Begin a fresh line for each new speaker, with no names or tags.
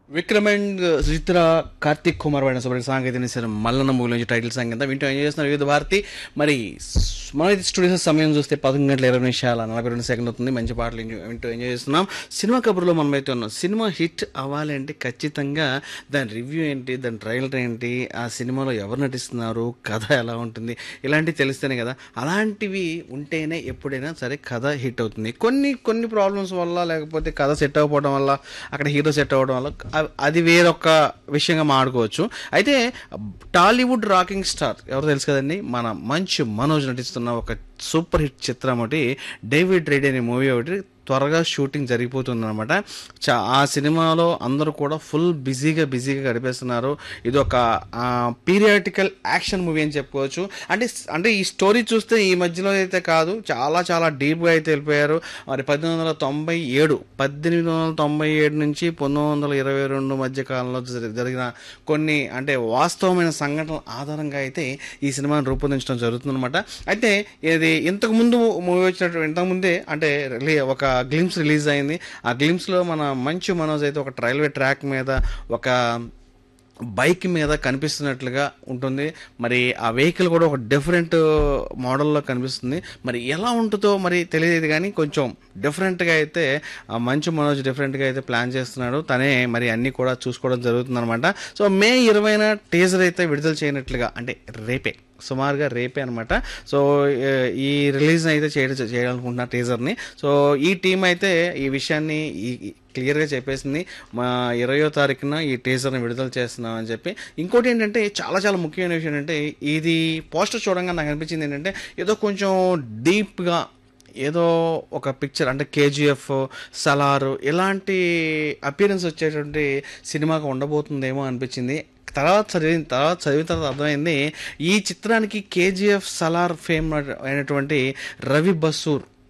Vikram and Suchitra Karthik Kumar వాడిన సుబ్రహ్మణ్య సాంకేతిక నిశారం మల్లన్న మూవీ నుంచి టైటిల్ సాంగ్ కింద వింటూ ఎంజాయ్ చేస్తున్నారు వివిధ భారతి మరి మన స్టూడియోస్ సమయం చూస్తే పదకొండు గంటల ఇరవై నిమిషాల నలభై రెండు సెకండ్ అవుతుంది మంచి పాటలు ఎంజాయ్- వింటూ ఎంజాయ్ చేస్తున్నాం సినిమా కబుర్లో మనం అయితే ఉన్నాం సినిమా హిట్ అవ్వాలి అంటే ఖచ్చితంగా దాని రివ్యూ ఏంటి దాని ట్రైలర్ ఏంటి ఆ సినిమాలో ఎవరు నటిస్తున్నారు కథ ఎలా ఉంటుంది ఇలాంటివి తెలిస్తేనే కదా అలాంటివి ఉంటేనే ఎప్పుడైనా సరే కథ హిట్ అవుతుంది కొన్ని కొన్ని ప్రాబ్లమ్స్ వల్ల లేకపోతే కథ సెట్ అవ్వకపోవడం వల్ల అక్కడ హీరో సెట్ అవ్వడం వల్ల అ- అది వేరొక విషయంగా మాట్లాడుకోవచ్చు అయితే టాలీవుడ్ రాకింగ్ స్టార్ ఎవరు తెలుసు కదండి మన మంచు మనోజ్ నటిస్తున్న ఒక సూపర్ హిట్ చిత్రం ఒకటి డేవిడ్ రెడ్డి అనే మూవీ ఒకటి త్వరగా షూటింగ్ జరిగిపోతుంది అనమాట చా ఆ సినిమాలో అందరూ కూడా ఫుల్ బిజీగా బిజీగా గడిపేస్తున్నారు ఇది ఒక పీరియాటికల్ యాక్షన్ మూవీ అని చెప్పుకోవచ్చు అంటే అంటే ఈ స్టోరీ చూస్తే ఈ మధ్యలో అయితే కాదు చాలా చాలా డీప్గా అయితే వెళ్ళిపోయారు మరి పద్దెనిమిది వందల తొంభై ఏడు పద్దెనిమిది వందల తొంభై ఏడు నుంచి పంతొమ్మిది వందల ఇరవై రెండు మధ్య కాలంలో జరి- జరిగిన కొన్ని అంటే వాస్తవమైన సంఘటనల ఆధారంగా అయితే ఈ సినిమాను రూపొందించడం జరుగుతుందన్నమాట అయితే ఇది ఇంతకు ముందు మూవీ వచ్చినట్టు ఇంతకుముందే అంటే రిలీ ఒక గ్లిమ్స్ రిలీజ్ అయింది ఆ గ్లిమ్స్లో మన మంచు మనోజ్ అయితే ఒక రైల్వే ట్రాక్ మీద ఒక బైక్ మీద కనిపిస్తున్నట్లుగా ఉంటుంది మరి ఆ వెహికల్ కూడా ఒక డిఫరెంట్ మోడల్లో కనిపిస్తుంది మరి ఎలా ఉంటుందో మరి తెలియదు కానీ కొంచెం డిఫరెంట్గా అయితే ఆ మంచు మనోజ్ డిఫరెంట్గా అయితే ప్లాన్ చేస్తున్నాడు తనే మరి అన్నీ కూడా చూసుకోవడం జరుగుతుంది అనమాట సో మే ఇరవైన టీజర్ అయితే విడుదల చేయనట్లుగా అంటే రేపే సుమారుగా రేపే అనమాట సో ఏ- ఈ రిలీజ్ అయితే చేయడం చేయాలనుకుంటున్నా టీజర్ని సో ఈ టీం అయితే ఈ విషయాన్ని ఈ ఈ- క్లియర్గా చెప్పేసింది మా ఇరవయో తారీఖున ఈ టీజర్ని విడుదల చేస్తున్నాం అని చెప్పి ఇంకోటి ఏంటంటే చాలా చాలా ముఖ్యమైన విషయం ఏంటంటే ఇది పోస్టర్ చూడంగా నాకు అనిపించింది ఏంటంటే ఏదో కొంచెం డీప్గా ఏదో ఒక పిక్చర్ అంటే కేజీఎఫ్ సలార్ ఇలాంటి అపీరెన్స్ వచ్చేటువంటి సినిమాగా ఉండబోతుందేమో అనిపించింది తర్వాత చదివిన తర్వాత చదివిన తర్వాత అర్థమైంది ఈ చిత్రానికి కేజీఎఫ్ సలార్ ఫేమ్ అయినటువంటి రవి బసూర్